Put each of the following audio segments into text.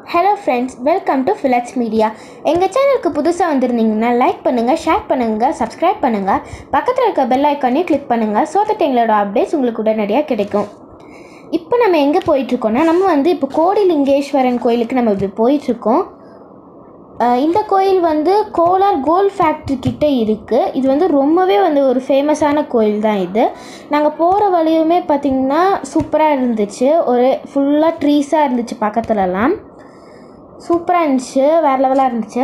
hello friends welcome to Flex Media எங்கள் சேனலுக்கு புதுசாக வந்திருந்தீங்கன்னா லைக் பண்ணுங்கள் ஷேர் பண்ணுங்கள் சப்ஸ்கிரைப் பண்ணுங்கள் பக்கத்தில் இருக்க பெல் ஐக்கானையும் கிளிக் பண்ணுங்கள் ஸோ தட் எங்களோட அப்டேட்ஸ் உங்களுக்கு உடனடியாக கிடைக்கும் இப்போ நம்ம எங்கே போயிட்டுருக்கோம்னா நம்ம வந்து இப்போ கோடிலிங்கேஸ்வரன் கோயிலுக்கு நம்ம இப்படி போயிட்டுருக்கோம் அஹ் இந்த கோயில் வந்து கோலார் கோல்ட் ஃபேக்ட்ரி கிட்ட இருக்குது இது வந்து ரொம்பவே வந்து ஒரு ஃபேமஸான கோயில் தான் இது நாங்கள் போகிற வழியுமே பார்த்திங்கன்னா சூப்பராக இருந்துச்சு ஒரு ஃபுல்லாக ட்ரீஸாக இருந்துச்சு பக்கத்துலலாம் சூப்பராக இருந்துச்சு வேறு லெவலாக இருந்துச்சு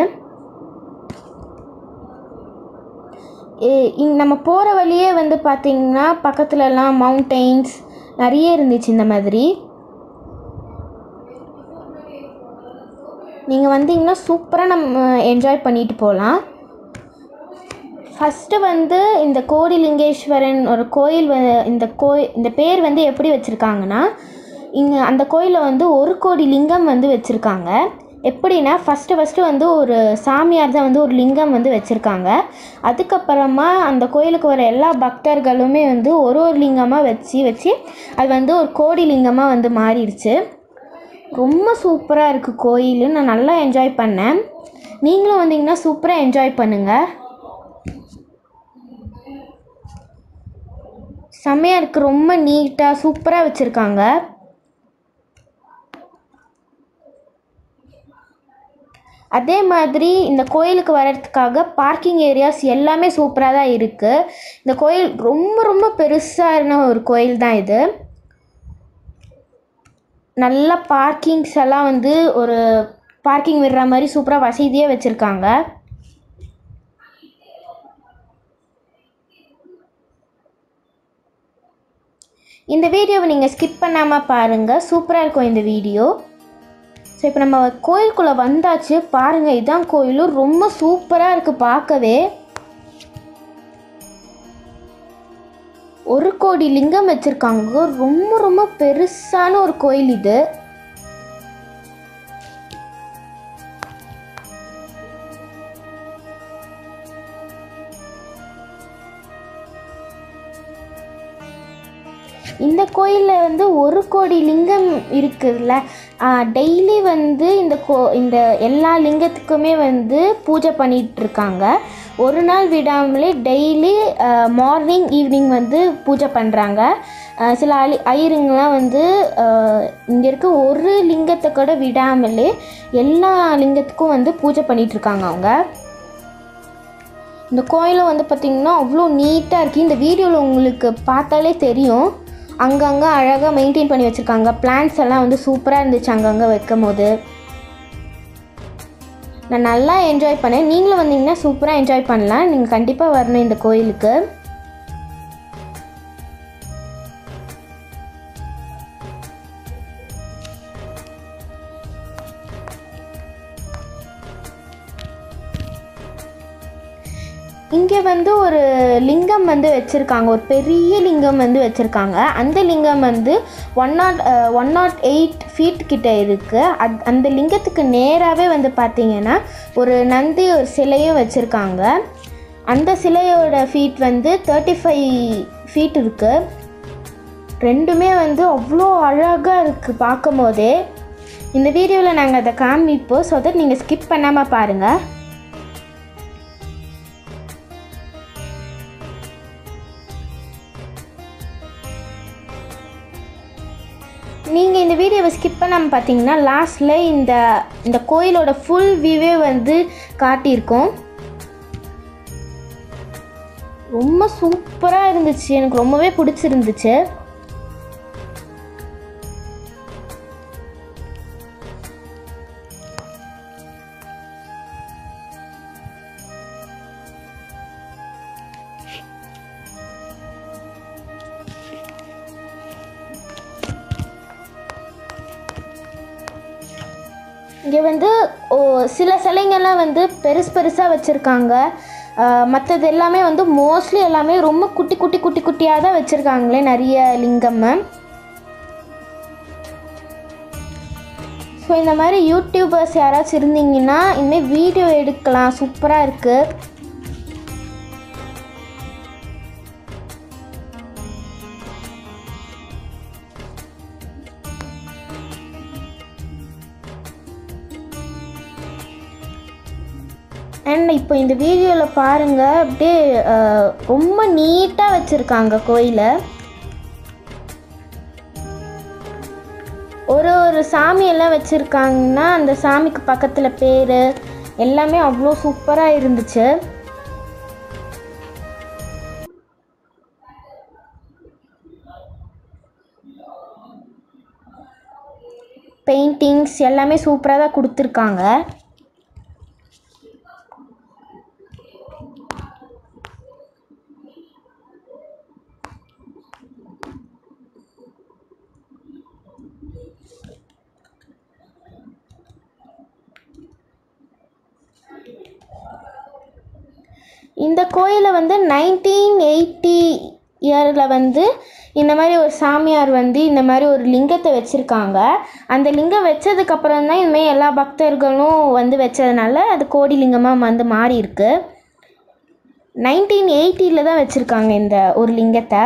ஏ- இங்க நம்ம போகிற வழியே வந்து பார்த்திங்கன்னா பக்கத்துலலாம் மவுண்டெயின்ஸ் நிறைய இருந்துச்சு இந்த மாதிரி நீங்கள் வந்தீங்கன்னா சூப்பராக நம்ம என்ஜாய் பண்ணிட்டு போகலாம் ஃபஸ்ட்டு வந்து இந்த கோடிலிங்கேஸ்வரன் ஒரு கோயில் வ- இந்த கோய் இந்த பேர் வந்து எப்படி வச்சுருக்காங்கன்னா இங்கே அந்த கோயிலில் வந்து ஒரு கோடி லிங்கம் வந்து வச்சுருக்காங்க எப்படின்னா ஃபஸ்ட்டு ஃபஸ்ட்டு வந்து ஒரு சாமியார் தான் வந்து ஒரு லிங்கம் வந்து வச்சுருக்காங்க அதுக்கப்புறமா அந்த கோயிலுக்கு வர எல்லா பக்தர்களுமே வந்து ஒரு ஒரு லிங்கமாக வச்சு வச்சு அது வந்து ஒரு கோடி லிங்கமாக வந்து மாறிடுச்சு ரொம்ப சூப்பராக இருக்குது கோயில் நான் நல்லா என்ஜாய் பண்ணேன் நீங்களும் வந்தீங்கன்னா சூப்பராக என்ஜாய் பண்ணுங்கள் செம்மையாக இருக்குது ரொம்ப நீட்டாக சூப்பராக வச்சுருக்காங்க அதே மாதிரி இந்த கோயிலுக்கு வர்றதுக்காக பார்க்கிங் ஏரியாஸ் எல்லாமே சூப்பராக தான் இருக்குது இந்த கோயில் ரொம்ப ரொம்ப பெருசான ஒரு கோயில் தான் இது நல்ல பார்க்கிங்ஸ் எல்லாம் வந்து ஒரு பார்க்கிங் விடுற மாதிரி சூப்பராக வசதியாக வச்சுருக்காங்க இந்த வீடியோவை நீங்கள் ஸ்கிப் பண்ணாமல் பாருங்கள் சூப்பராக இருக்கும் இந்த வீடியோ ஸோ இப்போ நம்ம கோயிலுக்குள்ளே வந்தாச்சு பாருங்கள் இதான் கோயிலும் ரொம்ப சூப்பராக இருக்குது பார்க்கவே ஒரு கோடி லிங்கம் வச்சுருக்காங்க ரொம்ப ரொம்ப பெருசான ஒரு கோயில் இது இந்த கோயிலில் வந்து ஒரு கோடி லிங்கம் இருக்குதுல்ல டெய்லி வந்து இந்த கோ இந்த எல்லா லிங்கத்துக்குமே வந்து பூஜை பண்ணிட்டு இருக்காங்க ஒரு நாள் விடாமலே டெய்லி மார்னிங் ஈவினிங் வந்து பூஜை பண்ணுறாங்க சில அலி ஐயருங்கெலாம் வந்து இங்கே இருக்க ஒரு லிங்கத்தை கூட விடாமலே எல்லா லிங்கத்துக்கும் வந்து பூஜை பண்ணிட்டு இருக்காங்க அவங்க இந்த கோயிலும் வந்து பார்த்திங்கன்னா அவ்வளோ நீட்டாக இருக்குது இந்த வீடியோவில் உங்களுக்கு பார்த்தாலே தெரியும் அங்கங்கே அழகாக மெயின்டைன் பண்ணி வச்சுருக்காங்க பிளான்ஸ் எல்லாம் வந்து சூப்பராக இருந்துச்சு அங்கங்கே வைக்கும் போது நான் நல்லா என்ஜாய் பண்ணேன் நீங்களும் வந்தீங்கன்னா சூப்பராக என்ஜாய் பண்ணலாம் நீங்கள் கண்டிப்பாக வரணும் இந்த கோயிலுக்கு இங்கே வந்து ஒரு லிங்கம் வந்து வச்சுருக்காங்க ஒரு பெரிய லிங்கம் வந்து வச்சுருக்காங்க அந்த லிங்கம் வந்து one nought one nought eight feet கிட்ட இருக்குது அத் அந்த லிங்கத்துக்கு நேராகவே வந்து பார்த்தீங்கன்னா ஒரு நந்தி ஒரு சிலையும் வச்சுருக்காங்க அந்த சிலையோட ஃபீட் வந்து தேர்ட்டி ஃபைவ் ஃபீட் இருக்குது ரெண்டுமே வந்து அவ்வளோ அழகாக இருக்குது பார்க்கும் போதே இந்த வீடியோவில் நாங்கள் அதை காமிப்போம் ஸோ தட் நீங்கள் ஸ்கிப் பண்ணாமல் பாருங்கள் நீங்கள் இந்த வீடியோவை ஸ்கிப் பண்ணாமல் பார்த்தீங்கன்னா லாஸ்ட்டில் இந்த இந்த கோயிலோட ஃபுல் வியூவே வந்து காட்டியிருக்கோம் ரொம்ப சூப்பராக இருந்துச்சு எனக்கு ரொம்பவே பிடிச்சிருந்துச்சு இங்கே வந்து ஓ, சில சிலைங்கள்லாம் வந்து பெருசு பெருசாக வச்சுருக்காங்க மற்றது எல்லாமே வந்து மோஸ்ட்லி எல்லாமே ரொம்ப குட்டி குட்டி குட்டி குட்டியாக தான் வச்சுருக்காங்களே நிறைய லிங்கம் ஸோ இந்த மாதிரி யூடியூபர்ஸ் யாராச்சும் இருந்தீங்கன்னா இனிமேல் வீடியோ எடுக்கலாம் சூப்பராக இருக்குது அண்ட் இப்போ இந்த வீடியோவில் பாருங்கள் அப்படியே அஹ், ரொம்ப நீட்டாக வச்சுருக்காங்க கோயிலை ஒரு ஒரு சாமியெல்லாம் வச்சுருக்காங்கன்னா அந்த சாமிக்கு பக்கத்தில் பேர் எல்லாமே அவ்வளோ சூப்பராக இருந்துச்சு பெயிண்டிங்ஸ் எல்லாமே சூப்பராக தான் கொடுத்துருக்காங்க இந்த கோயிலை வந்து நைன்டீன் எயிட்டி இயரில் வந்து இந்த மாதிரி ஒரு சாமியார் வந்து இந்த மாதிரி ஒரு லிங்கத்தை வச்சுருக்காங்க அந்த லிங்கம் வச்சதுக்கப்புறம் தான் இனிமேல் எல்லா பக்தர்களும் வந்து வச்சதுனால அது கோடி லிங்கமாக வந்து மாறி இருக்கு நைன்டீன் எயிட்டியில் தான் வச்சுருக்காங்க இந்த ஒரு லிங்கத்தை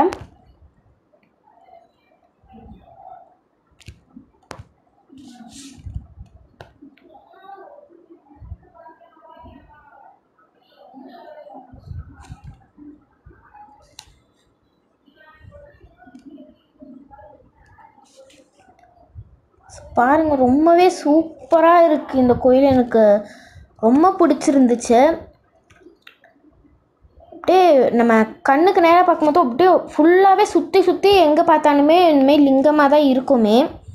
பாருங்க ரொம்பவே சூப்பராக இருக்குது இந்த கோயில் எனக்கு ரொம்ப பிடிச்சிருந்துச்சு அப்படியே நம்ம கண்ணுக்கு நேராக பார்க்கும்போது அப்படியே ஃபுல்லாகவே சுற்றி சுற்றி எங்கே பார்த்தாலுமே இனிமேல் லிங்கமாக தான் இருக்குமே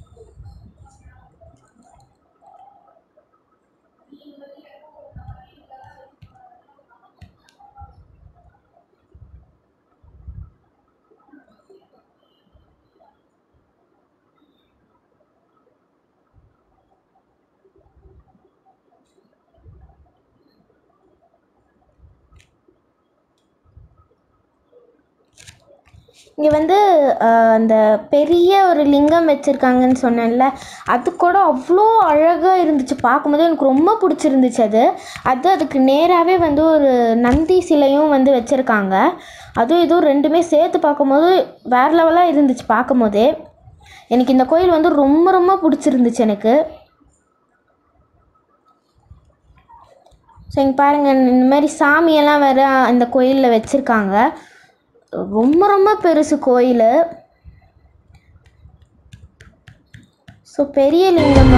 இங்கே வந்து அஹ், அந்த பெரிய ஒரு லிங்கம் வச்சுருக்காங்கன்னு சொன்னேன்ல அது கூட அவ்வளோ அழகாக இருந்துச்சு பார்க்கும்போது எனக்கு ரொம்ப பிடிச்சிருந்துச்சு அது அது அதுக்கு நேராகவே வந்து ஒரு நந்தி சிலையும் வந்து வச்சுருக்காங்க அதுவும் இதுவும் ரெண்டுமே சேர்த்து பார்க்கும்போது வேறு லெவலாக இருந்துச்சு பார்க்கும்போதே எனக்கு இந்த கோயில் வந்து ரொம்ப ரொம்ப பிடிச்சிருந்துச்சு எனக்கு ஸோ இங்கே பாருங்கள் இந்த மாதிரி சாமியெல்லாம் வேறு அந்த கோயிலில் வச்சுருக்காங்க ரொம்ப ரொம்ப பெருசு கோயில் ஸோ பெரிய லிங்கம்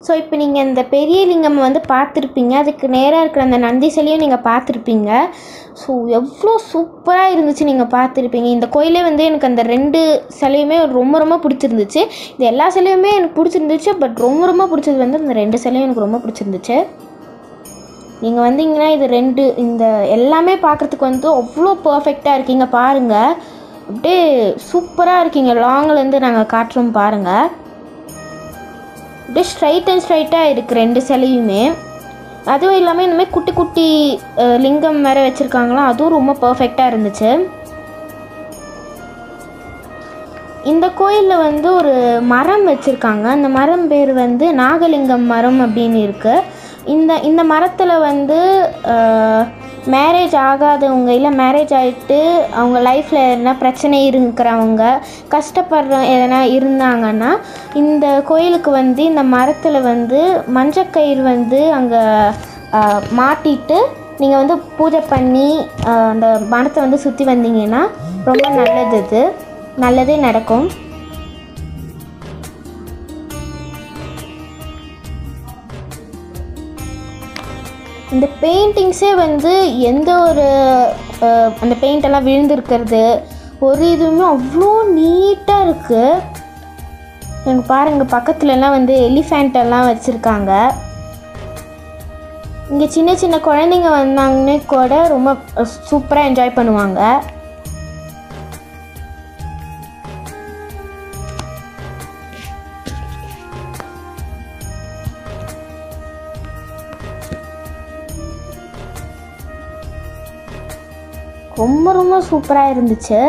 ஸோ இப்போ நீங்கள் இந்த பெரிய லிங்கம் வந்து பார்த்துருப்பீங்க அதுக்கு நேராக இருக்கிற அந்த நந்தி சிலையும் நீங்கள் பார்த்துருப்பீங்க ஸோ எவ்வளோ சூப்பராக இருந்துச்சு நீங்கள் பார்த்துருப்பீங்க இந்த கோயிலே வந்து எனக்கு அந்த ரெண்டு சிலையுமே ரொம்ப ரொம்ப பிடிச்சிருந்துச்சு இது எல்லா சிலையுமே எனக்கு பிடிச்சிருந்துச்சு பட் ரொம்ப ரொம்ப பிடிச்சது வந்து அந்த ரெண்டு சிலையும் எனக்கு ரொம்ப பிடிச்சிருந்துச்சு நீங்கள் வந்தீங்கன்னா இது ரெண்டு இந்த எல்லாமே பார்க்குறதுக்கு வந்து அவ்வளோ பர்ஃபெக்டாக இருக்கீங்க பாருங்கள் அப்படியே சூப்பராக இருக்கீங்க லாங்லேருந்து நாங்கள் காட்டுறோம் பாருங்கள் அப்படியே ஸ்ட்ரைட் அண்ட் ஸ்ட்ரைட்டாக இருக்குது ரெண்டு சிலையுமே அதுவும் இல்லாமல் இந்த மாதிரி குட்டி குட்டி அஹ், லிங்கம் வேறு வச்சுருக்காங்களா அதுவும் ரொம்ப பர்ஃபெக்டாக இருந்துச்சு இந்த கோயிலில் வந்து ஒரு மரம் வச்சுருக்காங்க அந்த மரம் பேர் வந்து நாகலிங்கம் மரம் அப்படின்னு இருக்குது இந்த இந்த மரத்தில் வந்து மேரேஜ் ஆகாதவங்க இல்லை மேரேஜ் ஆகிட்டு அவங்க லைஃப்பில் எதனா பிரச்சனை இருக்கிறவங்க கஷ்டப்படுற எதனா இருந்தாங்கன்னா இந்த கோயிலுக்கு வந்து இந்த மரத்தில் வந்து மஞ்சக்கயிறு வந்து அங்கே மாட்டிட்டு நீங்கள் வந்து பூஜை பண்ணி ஆஹ், அந்த மரத்தை வந்து சுற்றி வந்தீங்கன்னா ரொம்ப நல்லது இது நல்லதே நடக்கும் இந்த பெயிண்டிங்ஸே வந்து எந்த ஒரு அஹ், அந்த பெயிண்ட் எல்லாம் விழுந்திருக்கிறது ஒரு இதுவுமே அவ்வளோ நீட்டாக இருக்குது எனக்கு பாருங்க பக்கத்துலலாம் வந்து எலிஃபேண்ட் எல்லாம் வச்சுருக்காங்க இங்கே சின்ன சின்ன குழந்தைங்க வந்தாங்கன்னே கூட ரொம்ப சூப்பராக என்ஜாய் பண்ணுவாங்க ரொம்ப ரொம்ப சூப்பராக இருந்துச்சு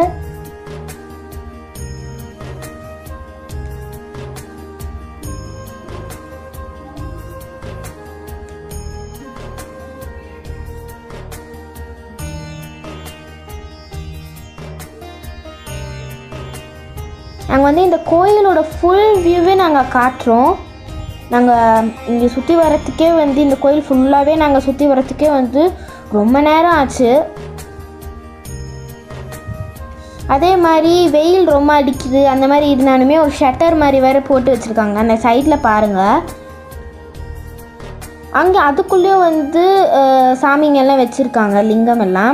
நாங்கள் வந்து இந்த கோயிலோட ஃபுல் வியூவே நாங்கள் காட்டுறோம் நாங்கள் இங்கே சுற்றி வரத்துக்கே வந்து இந்த கோயில் ஃபுல்லாகவே நாங்கள் சுற்றி வரத்துக்கே வந்து ரொம்ப நேரம் ஆச்சு அதே மாதிரி வெயில் ரொம்ப அடிக்குது அந்த மாதிரி இருந்தாலுமே ஒரு ஷட்டர் மாதிரி வேறு போட்டு வச்சுருக்காங்க அந்த சைடில் பாருங்கள் அங்கே அதுக்குள்ளேயும் வந்து அஹ், சாமிங்க எல்லாம் வச்சுருக்காங்க லிங்கம் எல்லாம்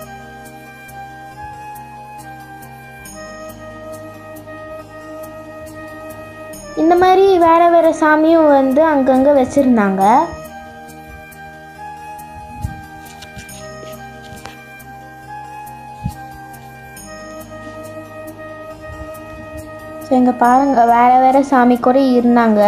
இந்த மாதிரி வேற வேற சாமியும் வந்து அங்கங்கே வச்சுருந்தாங்க ஸோ இங்கே பாருங்க வேற வேற சாமி கூட இருந்தாங்க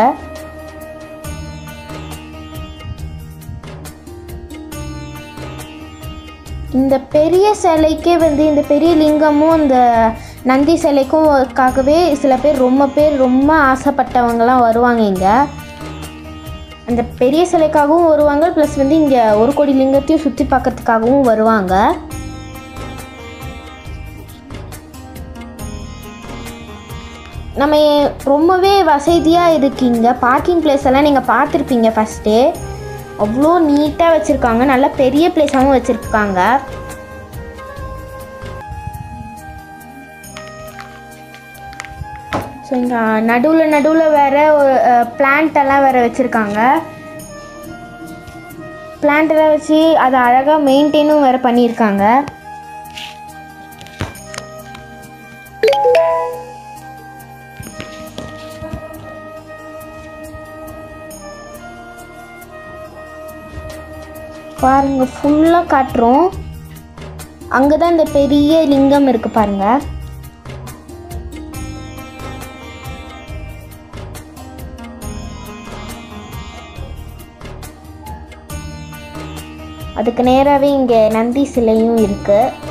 இந்த பெரிய சிலைக்கே வந்து இந்த பெரிய லிங்கமும் இந்த நந்தி சிலைக்கும் காகவே சில பேர் ரொம்ப பேர் ரொம்ப ஆசைப்பட்டவங்கலாம் வருவாங்க இங்கே அந்த பெரிய சிலைக்காகவும் வருவாங்க ப்ளஸ் வந்து இங்கே ஒரு கோடி லிங்கத்தையும் சுற்றி பார்க்கறதுக்காகவும் வருவாங்க நம்ம ரொம்பவே வசதியாக இருக்கீங்க பார்க்கிங் பிளேஸ் எல்லாம் நீங்கள் பார்த்துருப்பீங்க ஃபஸ்ட்டே அவ்வளோ நீட்டாக வச்சுருக்காங்க நல்ல பெரிய பிளேஸாகவும் வச்சுருக்காங்க ஸோ இங்கே நடுவில் நடுவில் வேற பிளான்ட் எல்லாம் வேற வச்சுருக்காங்க பிளான்ட் எல்லாம் வச்சு அதை அழகாக மெயின்டைனும் வேற பண்ணியிருக்காங்க பாருங்க ஃபுல்லாக காட்டுறோம் அங்கே தான் இந்த பெரிய லிங்கம் இருக்கு பாருங்க அதுக்கு நேராகவே இங்கே நந்தி சிலையும் இருக்குது